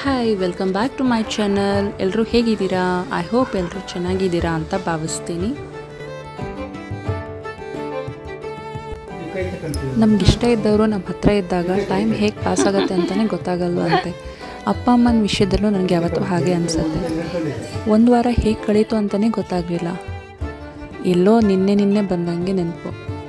Hi welcome back to my channel ಎಲ್ಲರೂ ಹೇಗಿದ್ದೀರಾ I hope ಎಲ್ಲರೂ ಚೆನ್ನಾಗಿದ್ದೀರಾ ಅಂತ ಭಾವಿಸ್ತೀನಿ ನಮ್ಗೆ ಇಷ್ಟ ಇದ್ದವರು ನಮ್ಮ ಹತ್ರ ಇದ್ದಾಗ ಟೈಮ್ ಹೇಗೆ ಪಾಸ್ ಆಗುತ್ತೆ ಅಂತಲೇ ಗೊತ್ತಾಗಲ್ವಂತೆ ಅಪ್ಪ ಅಮ್ಮನ ವಿಷಯದಲ್ಲೂ ನನಗೆ ಯಾವತ್ತೂ ಹಾಗೆ ಅನಿಸುತ್ತೆ ಒಂದು ವಾರ ಹೇಗೆ ಕಳೀತು ಅಂತಲೇ ಗೊತ್ತಾಗಲಿಲ್ಲ ಎಲ್ಲೋ ನಿನ್ನೆ ನಿನ್ನೆ ಬಂದಂಗೆ ನೆನಪು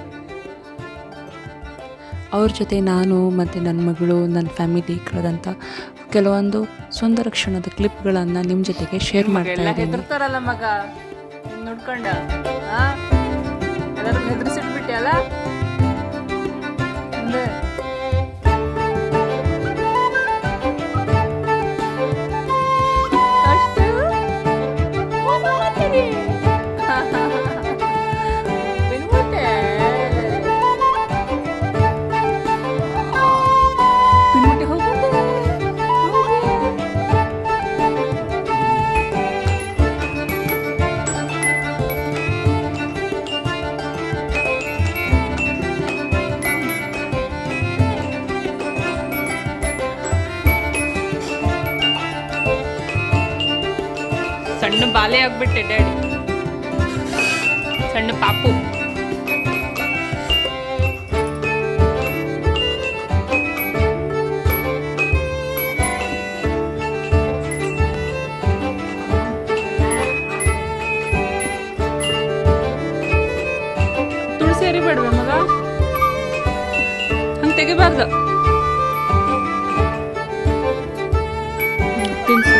ಅವ್ರ ಜೊತೆ ನಾನು ಮತ್ತು ನನ್ನ ಮಗಳು ನನ್ನ ಫ್ಯಾಮಿಲಿ ಕಳೆದಂಥ ಕೆಲವೊಂದು ಸುಂದರ ಕ್ಷಣದ ಕ್ಲಿಪ್ಗಳನ್ನು ನಿಮ್ಮ ಜೊತೆಗೆ ಶೇರ್ ಮಾಡ್ತಾ ಎಲ್ಲ ಇದ್ದೀನಿ ಹೆದರ್ತಾರಲ್ಲ ಮಗ ನಿನ್ ನೋಡ್ಕೊಂಡ ಎಲ್ಲರೂ ಹೆದರ್ಸಿಟ್ಬಿಟ್ಟೆ ಅಲ್ಲ ಅಂದೆ. ಅಷ್ಟು? ಹೋಗ್ಬಿಡ್ತೀನಿ. ಬಿನ್ಬಿಟ್ಟೆ. ಬಿನ್ಬಿಟ್ಟು ಹೋಗ್ಬಿಟ್ಟೆ. ಹೋಗಿ. ಸಣ್ಣ ಬಾಲೆ ಆಗ್ಬಿಟ್ಟೆ ಡ್ಯಾಡಿ ಸಣ್ಣ ಪಾಪು ತುಳಸಿ ಎರಿಬೇಡ್ವೆ ಮಗ ಹಂಗೆ ತೆಗಿಬಾರ್ದು ಹ್ಮ್, ತಿನ್ಸು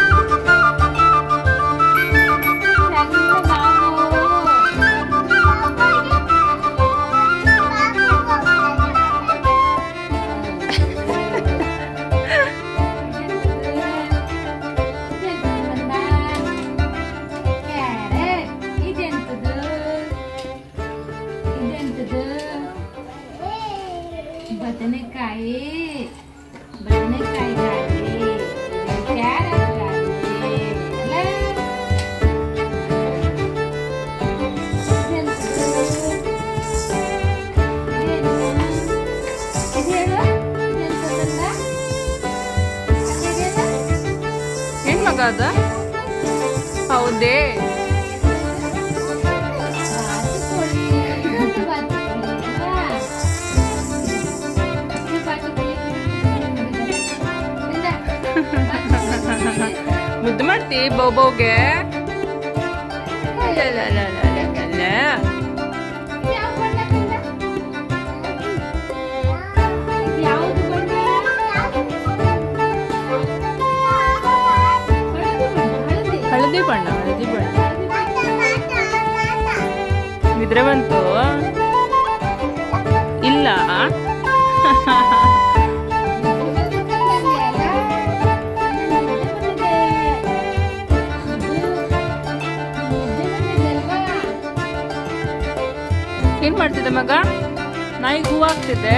ಬದನೆಕಾಯಿ ಬದನೆಕಾಯಿ ಗಾಡಿ ಕ್ಯಾರೆಟ್ ಗಾಡಿ ಅಲ್ಲ ಏನ್ ಮಗ ಅದ ಹೌದೇ ಮುದ್ದು ಮಾಡ್ತಿ ಬೌಬೌಗೆ ಹಳದಿ ಬಣ್ಣ ಹಳದಿ ಬಣ್ಣ ಇದ್ರೆ ಬಂತು ಇಲ್ಲ ಏನ್ ಮಾಡ್ತಿದ್ದೆ ಮಗ ನಾಯಿಗೆ ಹೂ ಆಗ್ತಿದ್ದೆ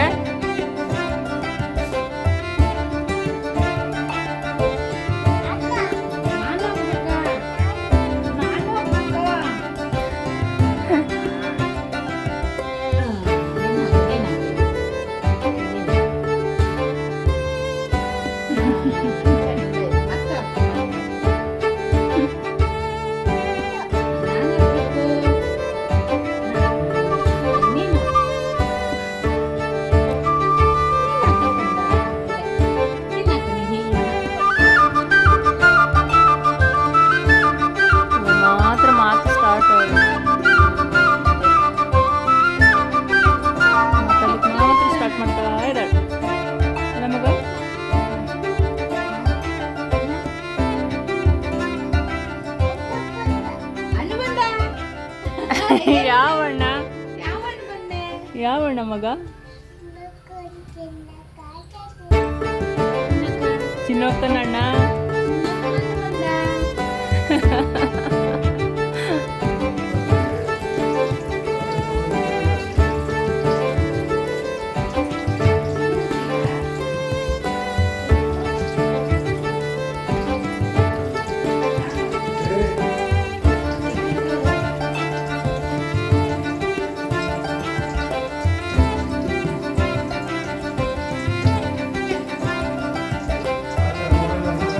ಮಾತ್ರ ಮಾತು ಸ್ಟಾರ್ಟ್ ಮಾತ್ರ ಸ್ಟಾರ್ಟ್ ಮಾಡ್ತಾ ಇದ್ದಾಳೆ ಅಲ್ಲ ಮಗ ಯಾವ ಅಣ್ಣ ಯಾವ ಅಣ್ಣ ಮಗ ಚಿನ್ನೋಗ್ತಾನ ಅಣ್ಣ Thank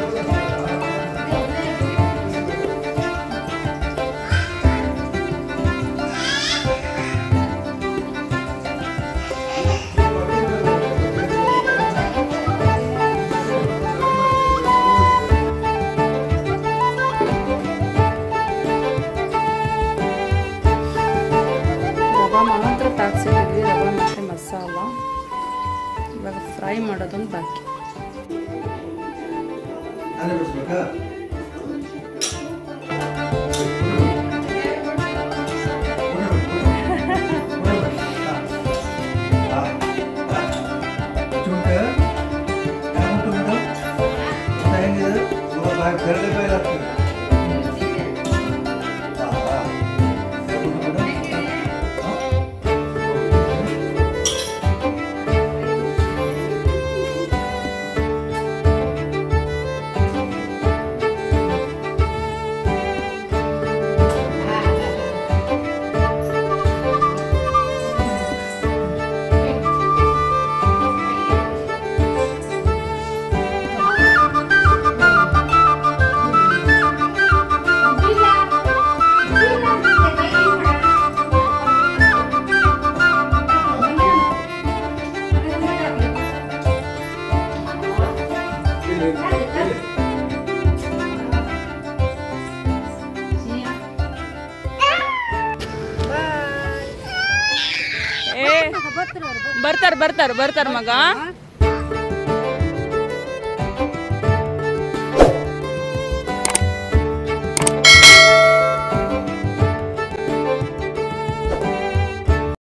ಮತ್ತೊಂದು ಬಾಕಿ ಅಲ್ಲೇ ಬಿಡಿಸ್ಬೇಕಾ ಕರಡೆ ಬೈಲ್ ಆಗ್ತದೆ ಏ ಬರ್ತಾರ ಬರ್ತಾರ ಬರ್ತಾರ ಮಗ